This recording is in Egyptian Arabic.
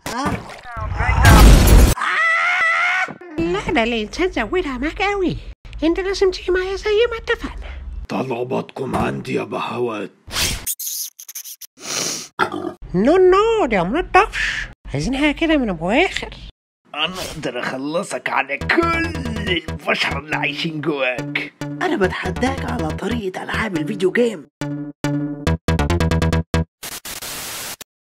اللعبة اللي انت تزودها معك قوي انت لازم تيجي معايا زي ما اتفقنا طلباتكم عندي يا بهوات نو نو ده ما نضافش عايزينها كده من ابو اخر انا اقدر اخلصك على كل البشر اللي عايشين جواك انا بتحداك على طريقة العاب الفيديو جيم